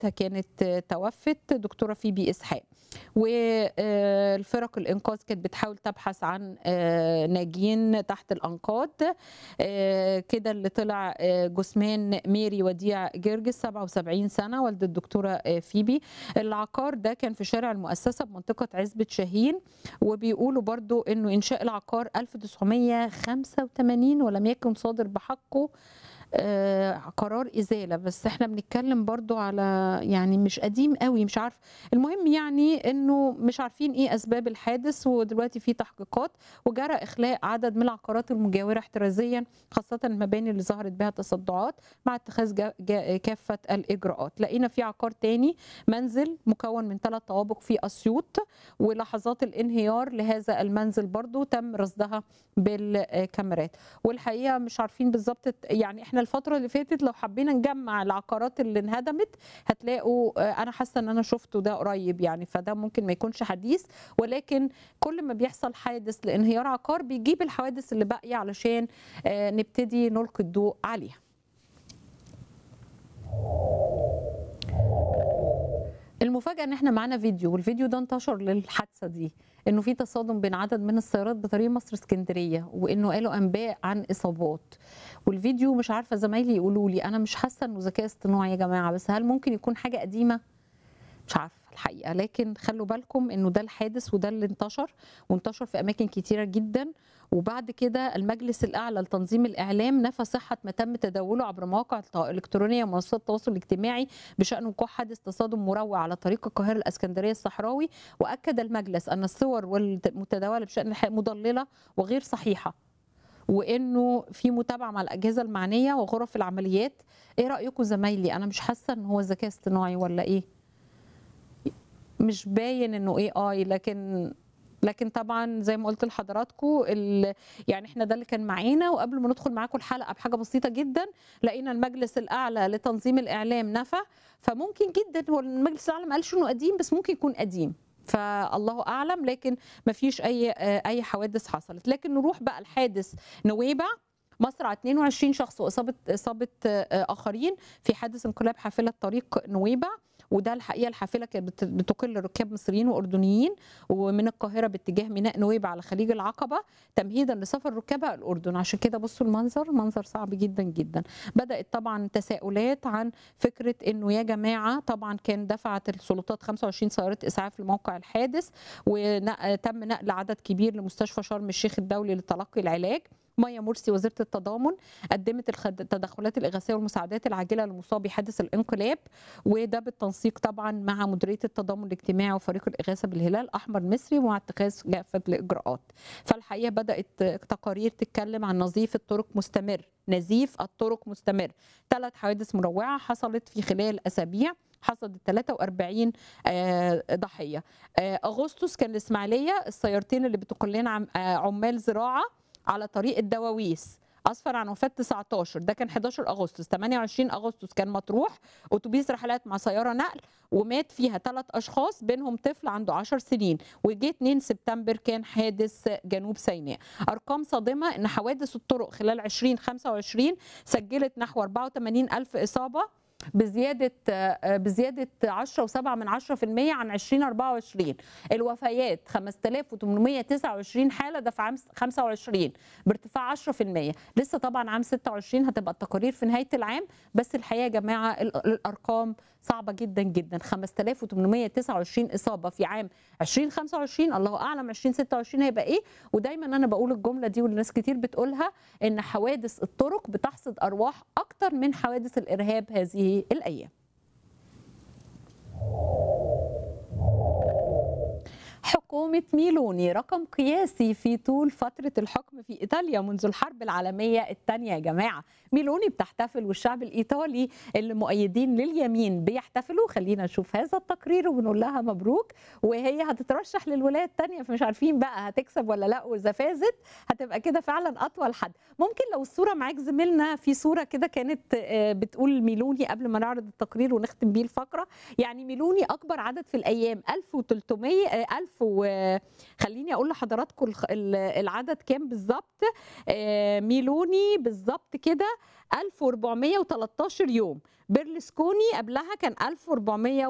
والدتها كانت توفت دكتوره فيبي اسحاق والفرق الانقاذ كانت بتحاول تبحث عن ناجين تحت الانقاض كده اللي طلع جثمان ميري وديع جرجس 77 سنه والده الدكتوره فيبي العقار ده كان في شارع المؤسسه بمنطقه عزبه شاهين وبيقولوا برضو انه انشاء العقار 1985 ولم يكن صادر بحقه آه قرار ازاله بس احنا بنتكلم برضو على يعني مش قديم قوي مش عارف المهم يعني انه مش عارفين ايه اسباب الحادث ودلوقتي في تحقيقات وجرى اخلاء عدد من العقارات المجاوره احترازيا خاصه المباني اللي ظهرت بها تصدعات مع اتخاذ جا جا كافه الاجراءات لقينا في عقار تاني منزل مكون من ثلاث طوابق في اسيوط ولحظات الانهيار لهذا المنزل برضو تم رصدها بالكاميرات والحقيقه مش عارفين بالظبط يعني احنا الفتره اللي فاتت لو حبينا نجمع العقارات اللي انهدمت هتلاقوا انا حاسه ان انا شفته ده قريب يعني فده ممكن ما يكونش حديث ولكن كل ما بيحصل حادث لانهيار عقار بيجيب الحوادث اللي باقيه علشان نبتدي نلقي الضوء عليها المفاجاه ان احنا معانا فيديو والفيديو ده انتشر للحادثه دي انه في تصادم بين عدد من السيارات بطريق مصر اسكندريه وانه قالوا انباء عن اصابات والفيديو مش عارفه زمايلي يقولوا لي انا مش حاسه انه ذكاء اصطناعي يا جماعه بس هل ممكن يكون حاجه قديمه مش عارفه الحقيقه لكن خلوا بالكم انه ده الحادث وده اللي انتشر وانتشر في اماكن كتيره جدا وبعد كده المجلس الاعلى لتنظيم الاعلام نفى صحه ما تم تداوله عبر مواقع الالكترونيه ومنصات التواصل الاجتماعي بشان وقوع حادث تصادم مروع على طريق القاهره الاسكندريه الصحراوي واكد المجلس ان الصور المتداوله بشان مضلله وغير صحيحه وانه في متابعه مع الاجهزه المعنيه وغرف العمليات ايه رايكم زمايلي انا مش حاسه ان هو ذكاء اصطناعي ولا ايه مش باين انه اي اي لكن لكن طبعا زي ما قلت لحضراتكم يعني احنا ده اللي كان معانا وقبل ما ندخل معاكم الحلقه بحاجه بسيطه جدا لقينا المجلس الاعلى لتنظيم الاعلام نفى فممكن جدا هو المجلس الاعلى ما قالش انه قديم بس ممكن يكون قديم فالله اعلم لكن ما فيش اي اي حوادث حصلت لكن نروح بقى الحادث نويبع مصر 22 شخص واصابه اصابه اخرين في حادث انقلاب حافله طريق نويبع وده الحقيقه الحافله كانت بتقل ركاب مصريين واردنيين ومن القاهره باتجاه ميناء نويبع على خليج العقبه تمهيدا لسفر ركابها الاردن عشان كده بصوا المنظر منظر صعب جدا جدا بدات طبعا تساؤلات عن فكره انه يا جماعه طبعا كان دفعت السلطات 25 سياره اسعاف لموقع الحادث وتم نقل عدد كبير لمستشفى شرم الشيخ الدولي لتلقي العلاج ميا مرسي وزيره التضامن قدمت التدخلات الاغاثيه والمساعدات العاجله لمصابي حادث الانقلاب وده بالتنسيق طبعا مع مديريه التضامن الاجتماعي وفريق الاغاثه بالهلال الاحمر المصري ومع اتخاذ كافه الاجراءات. فالحقيقه بدات تقارير تتكلم عن نظيف الطرق مستمر، نزيف الطرق مستمر. ثلاث حوادث مروعه حصلت في خلال اسابيع حصلت 43 ضحيه. اغسطس كان الاسماعيليه السيارتين اللي بتقول لنا عمال زراعه على طريق الدواويس اسفر عن وفاه 19 ده كان 11 اغسطس 28 اغسطس كان مطروح اتوبيس رحلات مع سياره نقل ومات فيها ثلاث اشخاص بينهم طفل عنده 10 سنين وجه 2 سبتمبر كان حادث جنوب سيناء ارقام صادمه ان حوادث الطرق خلال 2025 سجلت نحو 84 الف اصابه بزياده بزياده 10 و7 من 10% عن 2024 الوفيات 5829 حاله ده في عام 25 بارتفاع 10% لسه طبعا عام 26 هتبقى التقارير في نهايه العام بس الحقيقه يا جماعه الارقام صعبه جدا جدا 5829 اصابه في عام 2025 الله اعلم 2026 هيبقى ايه ودايما انا بقول الجمله دي والناس كتير بتقولها ان حوادث الطرق بتحصد ارواح اكتر من حوادث الارهاب هذه الايام حكومة ميلوني رقم قياسي في طول فترة الحكم في إيطاليا منذ الحرب العالمية الثانية يا جماعة ميلوني بتحتفل والشعب الإيطالي اللي مؤيدين لليمين بيحتفلوا خلينا نشوف هذا التقرير ونقول لها مبروك وهي هتترشح للولاية الثانية فمش عارفين بقى هتكسب ولا لا وإذا فازت هتبقى كده فعلا أطول حد ممكن لو الصورة معاك زميلنا في صورة كده كانت بتقول ميلوني قبل ما نعرض التقرير ونختم بيه الفقرة يعني ميلوني أكبر عدد في الأيام 1300 1000 وخليني اقول لحضراتكم الخ- ال- العدد كام بالظبط آه، ميلوني بالظبط كده 1413 يوم بيرلسكوني قبلها كان 1400